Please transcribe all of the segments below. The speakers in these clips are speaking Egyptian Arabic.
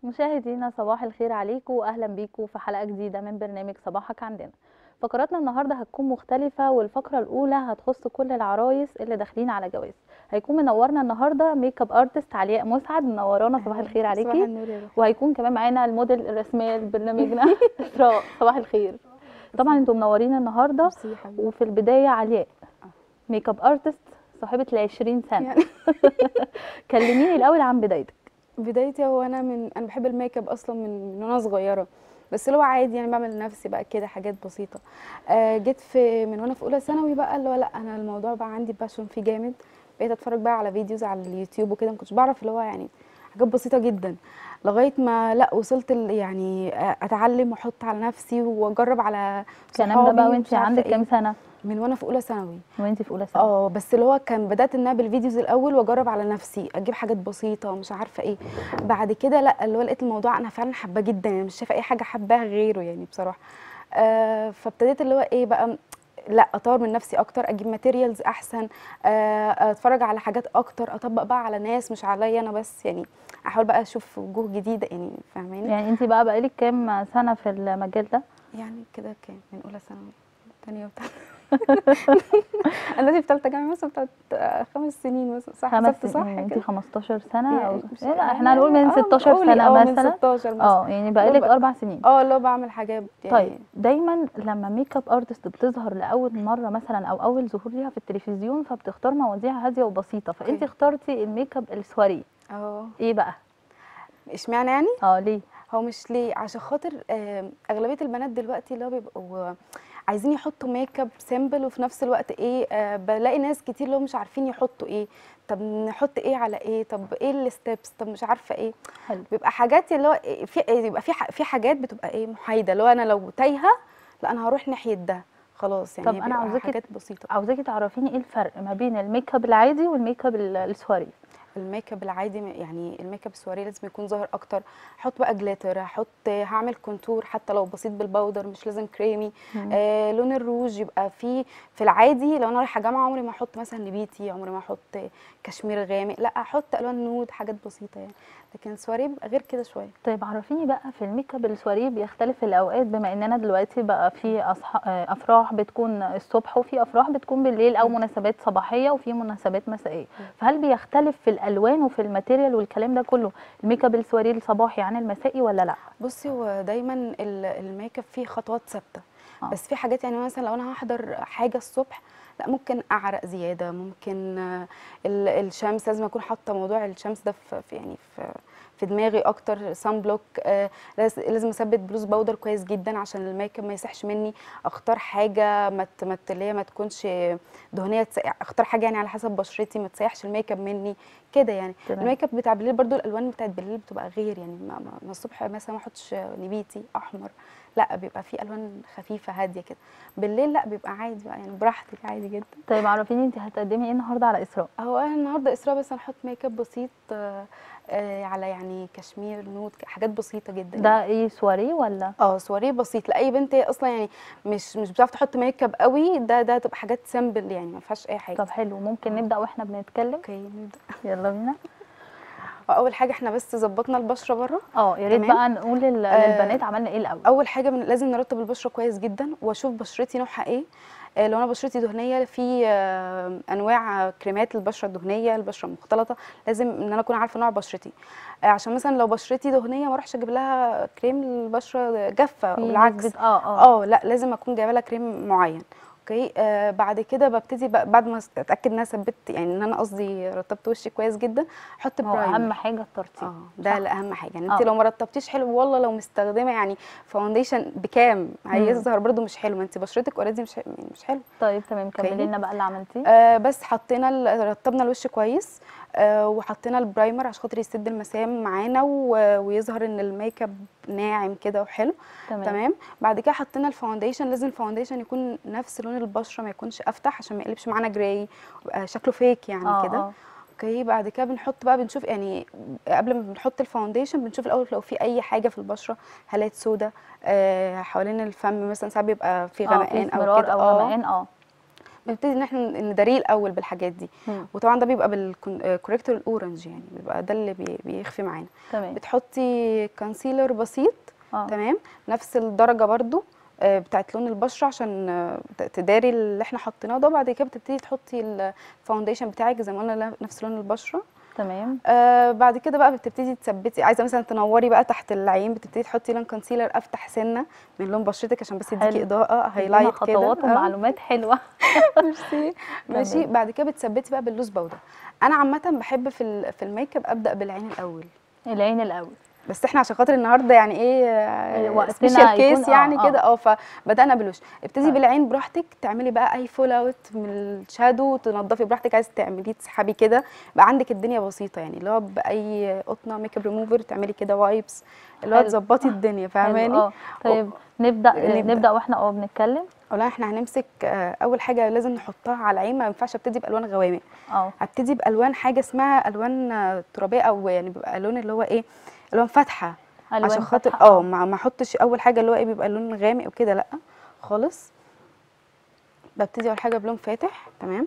مشاهدينا صباح الخير عليكم واهلا بيكم في حلقه جديده من برنامج صباحك عندنا فقراتنا النهارده هتكون مختلفه والفقره الاولى هتخص كل العرايس اللي داخلين على جواز هيكون منورنا النهارده ميك اب ارتست علياء مسعد منورانا صباح الخير صباح عليكي النور يا روحي. وهيكون كمان معانا الموديل الرسميه لبرنامجنا اسراء صباح الخير طبعا انتم منورين النهارده ميرسي يا حبيبي وفي البدايه علياء ميك اب ارتست صاحبه ال 20 سنه يعني كلميني الاول عن بدايتك بدايتي هو انا من انا بحب الميك اب اصلا من من وانا صغيره بس اللي هو عادي يعني بعمل لنفسي بقى كده حاجات بسيطه آه جيت في من وانا في اولى ثانوي بقى اللي هو لا انا الموضوع بقى عندي باشون فيه جامد بقيت اتفرج بقى على فيديوز على اليوتيوب وكده ما كنتش بعرف اللي هو يعني حاجات بسيطه جدا لغايه ما لا وصلت ال- يعني آه، اتعلم واحط على نفسي واجرب على الكلام ده صحابي بقى ومش وانت عارفة عندك إيه. كام سنه من وانا في اولى ثانوي وانت في اولى ثانوي اه بس اللي هو كان بدات ان انا بالفيديوز الاول واجرب على نفسي اجيب حاجات بسيطه ومش عارفه ايه بعد كده لا اللي هو لقيت الموضوع انا فعلا حباه جدا يعني مش شايفه اي حاجه حباها غيره يعني بصراحه آه فابتديت اللي هو ايه بقى لا اطور من نفسي اكتر اجيب ماتيريالز احسن آه اتفرج على حاجات اكتر اطبق بقى على ناس مش عليا انا بس يعني احاول بقى اشوف وجوه جديده يعني فاهماني يعني انت بقى بقالك كام سنه في المجال ده يعني كده كام من اولى ثانوي تانية وتالتة انا دلوقتي في ثالثه جامعه مثلا بتاعت آه، خمس سنين مثلا صح خمس حسبت صح سنين انت كده 15 سنه او يعني مش- لا يعني احنا هنقول من آه، 16 قولي سنه اه من مثلا 16 مثلا اه يعني بقالك بقى- اربع سنين اه اللي هو بعمل حاجات يعني طيب دايما لما ميك اب ارتست بتظهر لاول مره مثلا او اول ظهور ليها في التلفزيون فبتختار مواضيع هاديه وبسيطه فانت اوكي. اخترتي الميك اب السواري اه ايه بقى اشمعنى يعني اه ليه هو مش ليه عشان خاطر آه، اغلبيه البنات دلوقتي اللي هو بيبقوا عايزين يحطوا ميك اب سيمبل وفي نفس الوقت ايه آه بلاقي ناس كتير اللي هو مش عارفين يحطوا ايه طب نحط ايه على ايه طب ايه الستبس طب مش عارفه ايه حلو بيبقى حاجات اللي هو إيه، في يبقى في ح- في حاجات بتبقى ايه محايده اللي هو انا لو تايهه لا انا هروح ناحيه ده خلاص يعني طب أنا بيبقى عاوزاكي حاجات بسيطه عاوزاكي تعرفيني ايه الفرق ما بين الميك اب العادي والميك اب ال- السواري الميك اب العادي م- يعني الميك اب السواري لازم يكون ظاهر اكتر احط بقى جلاتر هحط هعمل كونتور حتى لو بسيط بالباودر مش لازم كريمي آه لون الروج يبقى فيه في العادي لو انا رايحه جامعه عمري ما احط مثلا نبيتي عمري ما احط كشمير غامق لا احط الوان نود حاجات بسيطه يعني لكن السواري بيبقى غير كده شويه طيب عرفيني بقى في الميك اب السواري بيختلف الاوقات بما اننا دلوقتي بقى في أصح... آه، افراح بتكون الصبح وفي افراح بتكون بالليل او مم. مناسبات صباحيه وفي مناسبات مسائيه فهل بيختلف في الالوان وفي الماتيريال والكلام ده كله الميك اب السواري الصباحي عن المسائي ولا لا بصي هو دايما ال- الميك اب فيه خطوات ثابته آه. بس في حاجات يعني مثلا لو انا هحضر حاجه الصبح لا ممكن اعرق زياده ممكن آه، ال- الشمس لازم اكون حاطه موضوع الشمس ده في في- يعني في في دماغي اكتر سان بلوك آه لاز- لازم اثبت بلوز باودر كويس جدا عشان الميك اب ما يسحش مني اختار حاجه ما ت- ما ت- اللي هي ما تكونش دهنيه تسيح اختار حاجه يعني على حسب بشرتي ما تسيحش الميك اب مني كده يعني تمام. الميك اب بتاع بالليل برضو الالوان بتاعت بالليل بتبقى غير يعني ما, ما, ما الصبح مثلا ما احطش نبيتي احمر لا بيبقى في الوان خفيفه هاديه كده بالليل لا بيبقى عادي بقى يعني براحتك عادي جدا طيب عرفيني انت هتقدمي ايه النهارده على اسراء هو انا النهارده اسراء بس هنحط ميك اب بسيط آه، آه، على يعني كشمير نود حاجات بسيطه جدا يعني. ده ايه سواري ولا اه سواريه بسيط لاي بنت هي اصلا يعني مش مش بتعرف تحط ميك اب قوي ده ده تبقى حاجات سيمبل يعني ما فيهاش اي حاجه طب حلو ممكن نبدا واحنا بنتكلم اوكي نبدا يلا بينا اول حاجه احنا بس ظبطنا البشره بره اه يا ريت تمام. بقى نقول لل- آه، للبنات عملنا ايه الاول اول حاجه من لازم نرطب البشره كويس جدا واشوف بشرتي نوعها ايه آه، لو انا بشرتي دهنيه في آه، انواع كريمات للبشره الدهنيه البشره المختلطه لازم ان انا اكون عارفه نوع بشرتي آه، عشان مثلا لو بشرتي دهنيه ما اروحش اجيب لها كريم للبشره جافه في بالعكس نسبة- اه اه اه لا لازم اكون جايبه لها كريم معين اوكي آه بعد كده ببتدي بقى بعد ما اتاكد ان انا ثبت يعني ان انا قصدي رطبت وشي كويس جدا احط هو برايمر اهم حاجه الترطيب اه ده صح. الاهم حاجه يعني انت آه. لو ما رطبتيش حلو والله لو مستخدمه يعني فاونديشن بكام هيظهر برده مش حلو ما انت بشرتك اوريدي مش يعني مش حلو طيب تمام كملي أوكي. لنا بقى اللي عملتيه آه بس حطينا ال- رطبنا الوش كويس آه وحطينا البرايمر عشان خاطر يسد المسام معانا و- ويظهر ان الميك اب ناعم كده وحلو تمام, تمام بعد كده حطينا الفاونديشن لازم الفاونديشن يكون نفس لون البشره ما يكونش افتح عشان ما يقلبش معانا جراي ويبقى شكله فيك يعني آه، كده آه. اوكي بعد كده بنحط بقى بنشوف يعني قبل ما بنحط الفاونديشن بنشوف الاول لو في اي حاجه في البشره هالات سودا آه حوالين الفم مثلا ساعات بيبقى في اه في غمقان او اسمرار كده او اه غمقان اه بنبتدي ان احنا نداريه الاول بالحاجات دي مم. وطبعا ده بيبقى بالكوريكتور الاورنج يعني بيبقى ده اللي بي- بيخفي معانا تمام بتحطي كونسيلر بسيط اه تمام نفس الدرجه برضو آه، بتاعت لون البشره عشان آه، ت- تداري اللي احنا حطيناه ده وبعد كده بتبتدي تحطي الفاونديشن بتاعك زي ما قلنا لا- نفس لون البشره تمام آه بعد كده بقى بتبتدي تثبتي عايزه مثلا تنوري بقى تحت العين بتبتدي تحطي لون كونسيلر افتح سنه من لون بشرتك عشان بس يديكي حلو. اضاءه هيلايت هايلايت كده خطوات آه. ومعلومات حلوه ميرسي ماشي تمام. بعد كده بتثبتي بقى باللوز باودر انا عامه بحب في ال- في الميك اب ابدا بالعين الاول العين الاول بس احنا عشان خاطر النهارده يعني ايه وقتنا سبيشال يكون- كيس آه، يعني آه. كده اه فبدانا بالوش ابتدي طيب. بالعين براحتك تعملي بقى اي فول اوت من الشادو تنضفي براحتك عايزه تعمليه تسحبي كده يبقى عندك الدنيا بسيطه يعني اللي هو باي قطنه ميك اب ريموفر تعملي كده وايبس اللي هو حلو. تظبطي الدنيا حلو، فاهماني اه طيب نبدا نبدأ. نبدا واحنا اه بنتكلم اولا احنا هنمسك آه، اول حاجه لازم نحطها على العين ما ينفعش ابتدي بالوان غوامق اه هبتدي بالوان حاجه اسمها الوان آه، ترابيه او يعني بيبقى لون اللي هو ايه الوان فاتحه ألوان عشان خاطر فاتحة، اه ما ما احطش اول حاجه اللي هو ايه بيبقى لون غامق وكده لا خالص ببتدي اول حاجه بلون فاتح تمام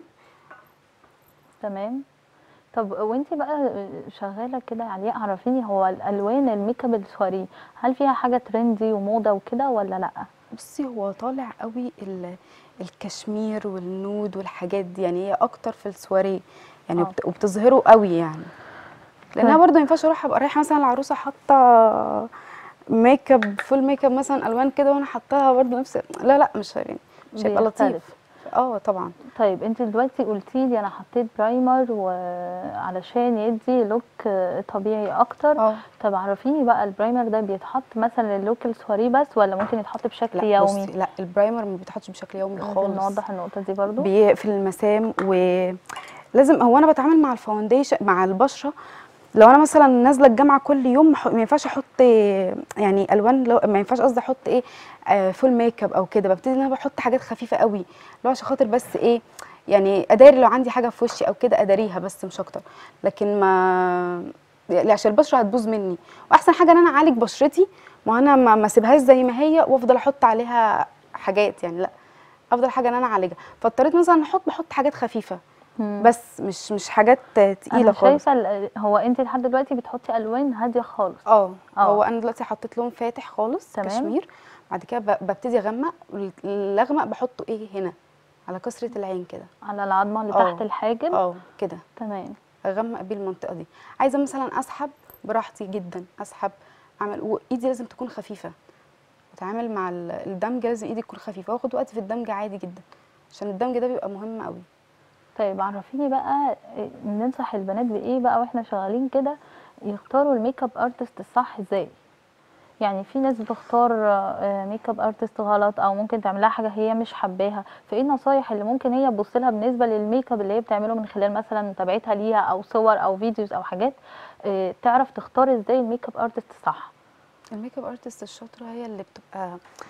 تمام طب وانتي بقى شغاله كده يا علياء عرفيني هو الالوان الميك اب السواري هل فيها حاجه ترندي وموضه وكده ولا لا بصي هو طالع قوي ال- الكشمير والنود والحاجات دي يعني هي اكتر في السواريه يعني آه. وبت- وبتظهره قوي يعني لانها طيب. برضه ما ينفعش اروح ابقى رايحه مثلا العروسه حاطه ميك اب فول ميك اب مثلا الوان كده وانا حطاها برضه نفس لا لا مش يعني مش هيبقى لطيف بيختلف. اه طبعا طيب انت دلوقتي قلتي لي انا حطيت برايمر وعلشان يدي لوك طبيعي اكتر اه طب عرفيني بقى البرايمر ده بيتحط مثلا للوك السواري بس ولا ممكن يتحط بشكل لا يومي بصي لا البرايمر ما بيتحطش بشكل يومي ممكن خالص نوضح النقطه دي برضو بيقفل المسام ولازم هو انا بتعامل مع الفاونديشن مع البشره لو انا مثلا نازله الجامعه كل يوم ما ح- ما ينفعش احط يعني الوان لو ما ينفعش قصدي احط ايه آه فول ميك اب او كده ببتدي ان انا بحط حاجات خفيفه قوي اللي هو عشان خاطر بس ايه يعني اداري لو عندي حاجه في وشي او كده اداريها بس مش اكتر لكن ما يعني عشان البشره هتبوظ مني واحسن حاجه ان انا اعالج بشرتي ما انا ما ما اسيبهاش زي ما هي وافضل احط عليها حاجات يعني لا افضل حاجه ان انا اعالجها فاضطريت مثلا احط بحط حاجات خفيفه مم. بس مش مش حاجات تقيله انا خالص شايفه ال- هو انت لحد دلوقتي بتحطي الوان هاديه خالص اه آه. هو انا دلوقتي حطيت لون فاتح خالص تمام. كشمير بعد كده ب- ببتدي اغمق الاغمق بحطه ايه هنا على كسره العين كده على العظمه اللي آه. تحت الحاجب اه كده تمام اغمق بيه المنطقه دي عايزه مثلا اسحب براحتي جدا اسحب اعمل وايدي لازم تكون خفيفه اتعامل مع ال- الدمج لازم ايدي تكون خفيفه واخد وقت في الدمج عادي جدا عشان الدمج ده بيبقى مهم قوي طيب عرفيني بقى إيه، ننصح البنات بايه بقى واحنا شغالين كده يختاروا الميك اب ارتست الصح ازاي يعني في ناس بتختار آه، ميك اب ارتست غلط او ممكن تعملها حاجه هي مش حباها فايه النصايح اللي ممكن هي تبص لها بالنسبه للميك اب اللي هي بتعمله من خلال مثلا متابعتها ليها او صور او فيديوز او حاجات آه، تعرف تختار ازاي الميك اب ارتست صح الميك اب ارتست الشاطره هي اللي بتبقى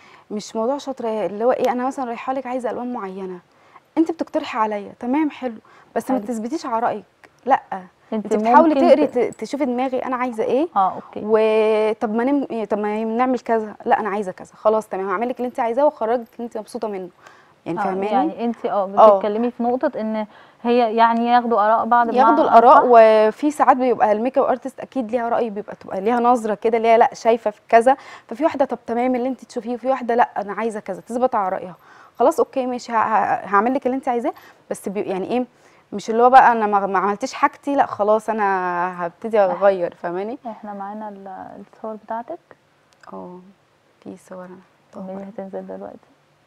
مش موضوع شاطره هي اللي هو ايه انا مثلا رايحه لك عايزه الوان معينه انت بتقترحي عليا تمام حلو بس ما حلو. تثبتيش على رايك لا انت انت بتحاولي ممكن تقري ت- ت- تشوفي دماغي انا عايزه ايه اه اوكي وطب ما نم... طب ما نعمل كذا لا انا عايزه كذا خلاص تمام هعمل لك اللي انت عايزاه واخرجك اللي انت مبسوطه منه يعني آه، فاهماني يعني انت اه آه. بتتكلمي في نقطه ان هي يعني ياخدوا اراء بعض ياخدوا بمعنى الاراء أصح. وفي ساعات بيبقى الميك اب ارتست اكيد ليها راي بيبقى تبقى ليها نظره كده ليها لا شايفه في كذا ففي واحده طب تمام اللي انت تشوفيه وفي واحده لا انا عايزه كذا تثبت على رايها خلاص اوكي ماشي ه- ه- هعمل لك اللي انت عايزاه بس بي يعني ايه مش اللي هو بقى انا ما ما عملتش حاجتي لا خلاص انا هبتدي اغير فاهماني احنا معانا ال- الصور بتاعتك اه في صور انا اللي هي هتنزل دلوقتي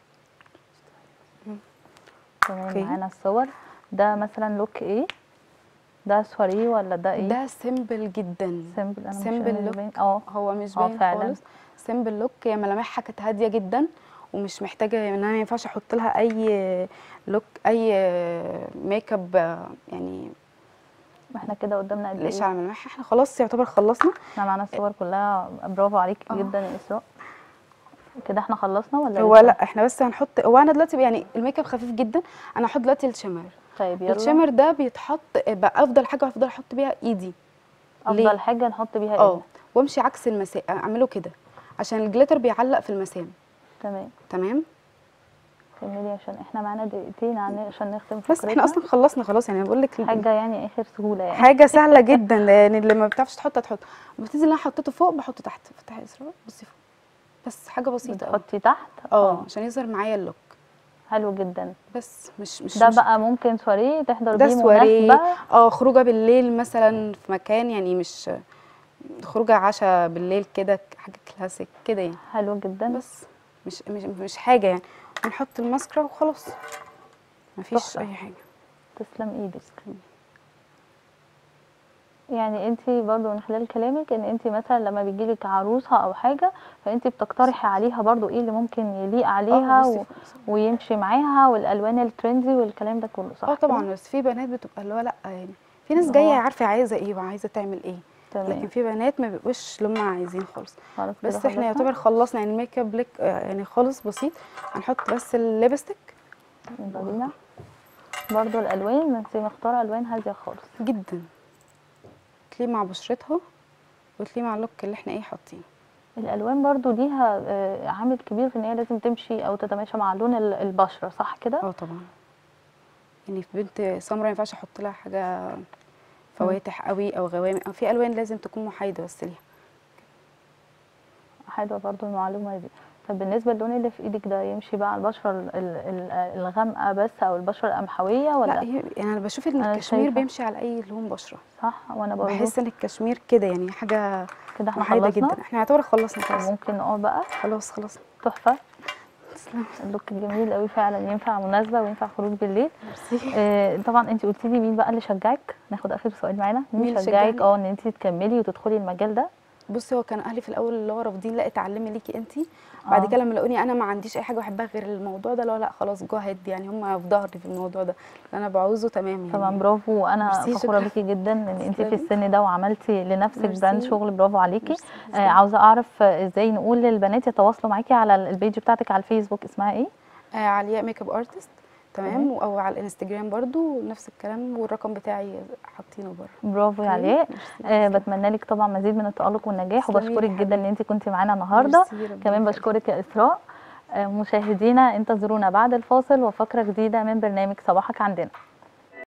مم. تمام أوكي. معانا الصور ده مثلا لوك ايه ده سواري ولا ده ايه ده سيمبل جدا سيمبل انا مش simple قادرة look. أبين. اه هو مش اه باين فعلا. خالص سيمبل لوك هي ملامحها كانت هاديه جدا ومش محتاجه ان انا ما ينفعش احط لها اي لوك اي ميك اب يعني احنا كده قدامنا قد ليش ايه على ملامحها احنا خلاص يعتبر خلصنا احنا معانا الصور كلها برافو عليك اه. جدا يا اسراء كده احنا خلصنا ولا هو لسه؟ لا احنا بس هنحط هو انا دلوقتي يعني الميك اب خفيف جدا انا هحط دلوقتي الشمر طيب يلا الشمر ده بيتحط بقى افضل حاجه هفضل احط بيها ايدي ليه؟ افضل حاجه نحط بيها اه ايه وامشي عكس المسام اعمله كده عشان الجليتر بيعلق في المسام تمام تمام كملي عشان احنا معانا دقيقتين عن- عشان نختم بس احنا اصلا خلصنا خلاص يعني بقول لك حاجه يعني اخر سهوله يعني حاجه سهله جدا يعني اللي ما بتعرفش تحط هتحط ببتدي اللي انا حطيته فوق بحطه تحت فتحي اسراء بصي فوق بس حاجه بسيطه قوي بتحطي تحت اه عشان يظهر معايا اللوك حلو جدا بس مش مش ده مش بقى ممكن سواريه تحضر ده بيه سواريه مناسبه اه خروجه بالليل مثلا في مكان يعني مش خروجه عشاء بالليل كده حاجه كلاسيك كده يعني حلو جدا بس مش مش مش حاجه يعني ونحط الماسكرا وخلاص مفيش تحفة. اي حاجه تسلم ايدك يعني انت برضو من خلال كلامك ان انت مثلا لما بيجيلك عروسه او حاجه فانت بتقترحي عليها برضو ايه اللي ممكن يليق عليها بصي و... فوق. ويمشي معاها والالوان الترندي والكلام ده كله صح اه كده؟ طبعا بس في بنات بتبقى اللي هو لا يعني في ناس هو- جايه عارفه عايزه ايه وعايزه تعمل ايه لكن تمام في بنات ما بيبقوش اللي هم عايزين خالص خلاص كده بس احنا خلصنا؟ يعتبر خلصنا يعني الميك اب لك آه، يعني خالص بسيط هنحط بس الليبستيك يلا بينا برضو الالوان ما انت مختاره الوان هاديه خالص جدا تليه مع بشرتها وتليه مع اللوك اللي احنا ايه حاطينه الالوان برضو ليها آه، عامل كبير في ان هي لازم تمشي او تتماشى مع لون ال- البشره صح كده اه طبعا يعني في بنت سمرا ما ينفعش احط لها حاجه فواتح قوي او غوامق او في الوان لازم تكون محايده بس ليها حلوه برضو المعلومه دي طب بالنسبه للون اللي في ايدك ده يمشي بقى على البشره ال- ال- ال- الغامقه بس او البشره القمحويه لا ولا هي يعني انا بشوف ان أنا الكشمير شايفة. بيمشي على اي لون بشره صح وانا برضو بحس ان الكشمير كده يعني حاجه كده احنا محايده خلصنا جدا احنا يعتبر خلصنا خلاص ممكن نقعد بقى خلاص خلاص تحفه تسلم اللوك جميل قوي فعلا ينفع مناسبه وينفع خروج بالليل ميرسي آه، طبعا انت قلتي لي مين بقى اللي شجعك ناخد اخر سؤال معانا مين, مين اللي شجعك شجعني؟ اه ان انت تكملي وتدخلي المجال ده بصي هو كان اهلي في الاول اللي هو رافضين لا اتعلمي ليكي انت بعد آه. كده لما لقوني انا ما عنديش اي حاجه بحبها غير الموضوع ده لا لا خلاص جو هيد يعني هم في ظهري في الموضوع ده اللي انا بعوزه تمام يعني طبعا برافو وانا ميرسي، فخوره شكرا. بيكي جدا ان انت في تسلمي. السن ده وعملتي لنفسك ميرسي. براند شغل برافو عليكي ميرسي، آه تسلمي. عاوزه اعرف آه، ازاي نقول للبنات يتواصلوا معاكي على البيج بتاعتك على الفيسبوك اسمها ايه آه علياء ميك اب ارتست تمام. تمام او على الانستجرام برضو نفس الكلام والرقم بتاعي حاطينه بره برافو يا علاء آه بتمنى لك طبعا مزيد من التالق والنجاح تسلمي لي وبشكرك يا جدا ان حبيبتي. انت كنتي معانا النهارده ميرسي، ربنا كمان يخليك. بشكرك يا اسراء آه، مشاهدينا انتظرونا بعد الفاصل وفقره جديده من برنامج صباحك عندنا